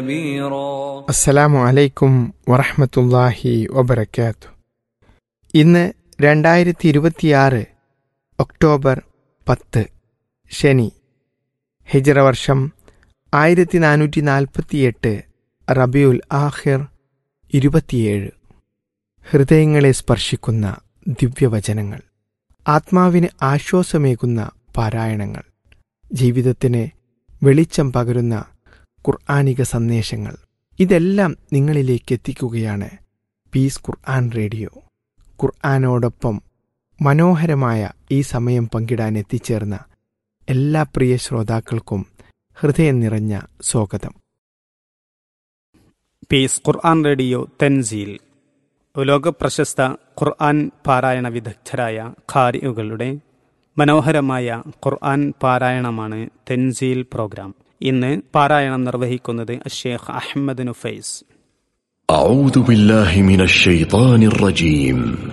كبيرا അസ്സലാമു അലൈക്കും വറഹ്മത്തുള്ളാഹി വബർക്കാത്തു ഇന്ന് രണ്ടായിരത്തി ഇരുപത്തിയാറ് ഒക്ടോബർ പത്ത് ശനി ഹിജറ വർഷം ആയിരത്തി നാനൂറ്റി നാൽപ്പത്തിയെട്ട് റബിയുൽ ആഹിർ ഇരുപത്തിയേഴ് ഹൃദയങ്ങളെ സ്പർശിക്കുന്ന ദിവ്യവചനങ്ങൾ ആത്മാവിന് ആശ്വാസമേകുന്ന പാരായണങ്ങൾ ജീവിതത്തിന് വെളിച്ചം പകരുന്ന ഖുർആാനിക സന്ദേശങ്ങൾ ഇതെല്ലാം നിങ്ങളിലേക്ക് എത്തിക്കുകയാണ് പീസ് ഖുർആൻ റേഡിയോ ഖുർആാനോടൊപ്പം മനോഹരമായ ഈ സമയം പങ്കിടാൻ എത്തിച്ചേർന്ന എല്ലാ പ്രിയ ശ്രോതാക്കൾക്കും ഹൃദയം നിറഞ്ഞ സ്വാഗതം പീസ് ഖുർആൻ റേഡിയോ തെൻസീൽ ലോകപ്രശസ്ത ഖുർആൻ പാരായണ വിദഗ്ധരായ ഖാരിയുകളുടെ മനോഹരമായ ഖുർആൻ പാരായണമാണ് തെൻസീൽ പ്രോഗ്രാം ഇന്ന് പാരായണം നിർവഹിക്കുന്നത് ഷേഖ് അഹമ്മദ് നുഫൈസ് أعوذ بالله من الشيطان الرجيم